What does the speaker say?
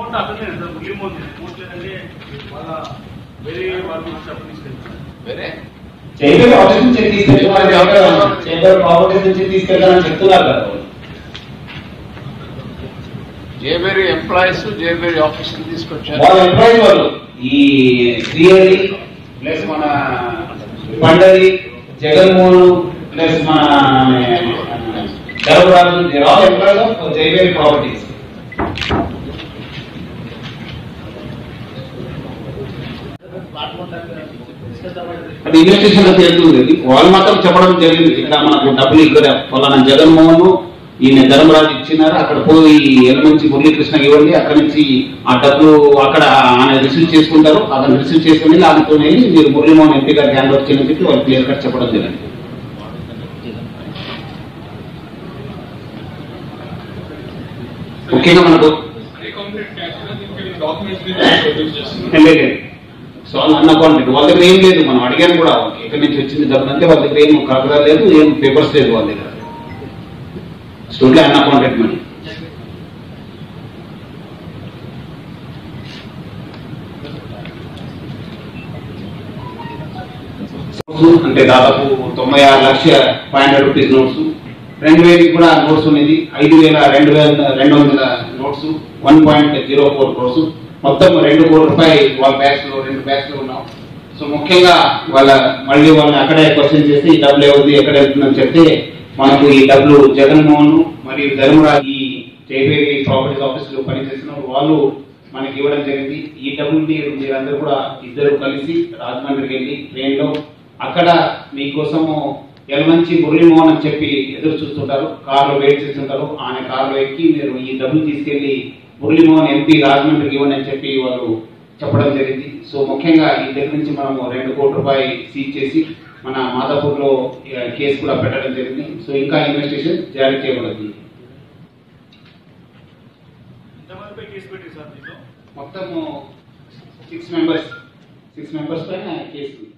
Amount అతనే sir Murali Mohan amount లేదంటే వాళ్ళ వేరే వాళ్ళు డబ్బులు తీసుకెళ్తారు వేరే చేంబర్ ఆఫీస్ నుంచి తీసుకెళ్తున్నారు చేంబర్ ప్రాపర్టీస్ నుంచి తీసుకెళ్తారని చెప్తున్నారు కదా వాళ్ళు. జేబేరి ఎంప్లాయీస్ జేబేరి ఆఫీసర్ తీసుకొచ్చారు వాళ్ళ ఎంప్లాయీస్ వాళ్ళు ఈ శ్రీహరి ప్లస్ మన పండరి జగన్మోహన్ ప్లస్ మన Garbharaju all employees of Jaiveri properties అది ఇన్వెస్టిగేషన్ లో తేలుతుంది అది. వాళ్ళు మాత్రం చెప్పడం జరిగింది ఇక్కడ మనకు డబ్బులు ఇక్కడ ఫలానా జగన్మోహన్ ఈయన ధర్మరాజు ఇచ్చినారు అక్కడ పోయి ఎల్ నుంచి మురళీకృష్ణకి ఇవ్వండి అక్కడ నుంచి ఆ డబ్బులు అక్కడ ఆయన రిసీవ్ చేసుకుంటారు అతను రిసీవ్ చేసుకుని దానితో వెళ్ళి మీరు మురళీమోహన్ ఎంపీ గారికి హ్యాండ్ ఓవర్ చేయని చెప్పి వాళ్ళు క్లియర్ కట్ చెప్పడం జరిగింది ముఖ్యంగా మనకు లేదు. సో వాళ్ళు అన్న క్వాంటిటీ వాళ్ళ దగ్గర ఏం లేదు మనం అడిగాను కూడా వాళ్ళకి ఎక్కడి నుంచి వచ్చింది డబ్బులు అంటే వాళ్ళ దగ్గర ఏం కాగదా లేదు ఏం పేపర్స్ లేదు వాళ్ళ దగ్గర స్టూడియో అన్న క్వాంటిటీ మనీ అంటే దాదాపు తొంభై ఆరు lakh five hundred rupees notes రెండు వేలకి కూడా నోట్స్ ఉన్నది ఐదు వేల రెండు వేల రెండు వందల notes one point zero four crores మొత్తం రెండు కోట్ల రూపాయలు వాళ్ళ బ్యాగ్స్ లో రెండు బ్యాగ్స్ లో ఉన్నాం సో ముఖ్యంగా వాళ్ళ మళ్ళీ వాళ్ళని అక్కడే క్వశ్చన్ చేసి ఈ డబ్బులు ఎవరిది ఎక్కడ వెళ్తుందని చెప్తే మనకు ఈ డబ్బులు జగన్మోహన్ మరియు ధర్మరాజ్ ఈ జైవేరి ప్రాపర్టీస్ ఆఫీస్ లో పనిచేసిన వాళ్ళు మనకి ఇవ్వడం జరిగింది ఈ డబ్బుల్ని మీరందరూ కూడా ఇద్దరు కలిసి రాజమండ్రికి వెళ్ళి ట్రైన్ లో అక్కడ మీకోసము ఎలమంచి మురళీమోహన్ అని చెప్పి ఎదురు చూస్తుంటారు కారులో వెయిట్ చేస్తుంటారు ఆయన కారులో ఎక్కి మీరు ఈ డబ్బులు తీసుకెళ్లి మురళీమోహన్ ఎంపీ రాజమండ్రికి ఇవ్వండి అని చెప్పి వాళ్ళు చెప్పడం జరిగింది సో ముఖ్యంగా ఈ దగ్గర నుంచి మనము రెండు కోట్ల రూపాయలు సీజ్ చేసి మన మాదాపూర్ లో కేసు కూడా పెట్టడం జరిగింది సో ఇంకా ఇన్వెస్టిగేషన్ జారీ చేయబడింది ఎంతమందిపై కేసు పెట్టి సార్ దీంట్లో మొత్తము సిక్స్ మెంబర్స్ సిక్స్ మెంబర్స్ పైన కేసు ఉంది.